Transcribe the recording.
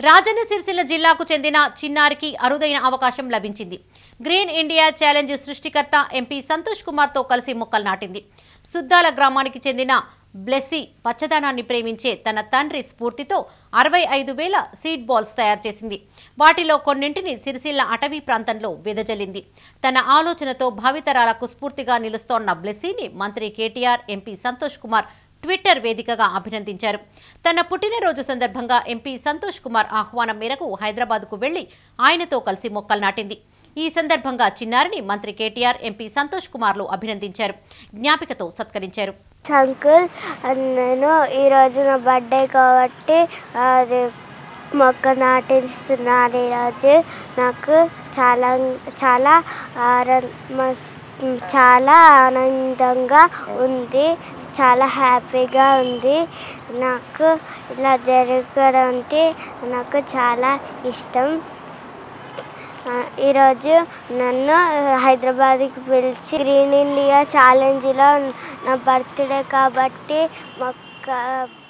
రాజన్న సిరిసిల్ల జిల్లాకు చెందిన చిన్నారికి అరుదైన అవకాశం లభించింది గ్రీన్ ఇండియా ఛాలెంజ్ సృష్టికర్త ఎంపీ సంతోష్ కుమార్తో కలిసి మొక్కలు నాటింది సుద్దాల గ్రామానికి చెందిన బ్లెస్సీ పచ్చదనాన్ని ప్రేమించే తన తండ్రి స్ఫూర్తితో అరవై ఐదు వేల సీడ్ బాల్స్ తయారు చేసింది వాటిలో కొన్నింటిని సిరిసిల్ల అటవీ ప్రాంతంలో వెదజల్లింది తన ఆలోచనతో భావితరాలకు స్ఫూర్తిగా నిలుస్తోన్న బ్లెస్సీని మంత్రి కేటీఆర్ ఎంపీ సంతోష్ కుమార్ ట్విట్టర్ వేదికగా అభినందించారు తన పుట్టినరోజు సందర్భంగా ఎంపీ సంతోష్ కుమార్ ఆహ్వానం మేరకు హైదరాబాద్కు వెళ్లి ఆయనతో కలిసి మొక్కలు నాటింది ఈ సందర్భంగా చిన్నారిని మంత్రి కేటీఆర్ ఎంపీ సంతోష్ కుమార్లు అభినందించారు జ్ఞాపికతో సత్కరించారు అంకుల్ నేను ఈరోజు నా బర్త్డే కాబట్టి అది మొక్క నాటిస్తున్నాను ఈరోజు నాకు చాలా చాలా ఆర- మస్- చాలా ఆనందంగా ఉంది చాలా హ్యాపీగా ఉంది నాకు ఇలా జరగడం అంటే నాకు చాలా ఇష్టం ఆ, ఈరోజు నన్ను హైదరాబాద్కి పిలిచి గ్రీన్ ఇండియా ఛాలెంజ్లో నా బర్త్డే కాబట్టి మొక్క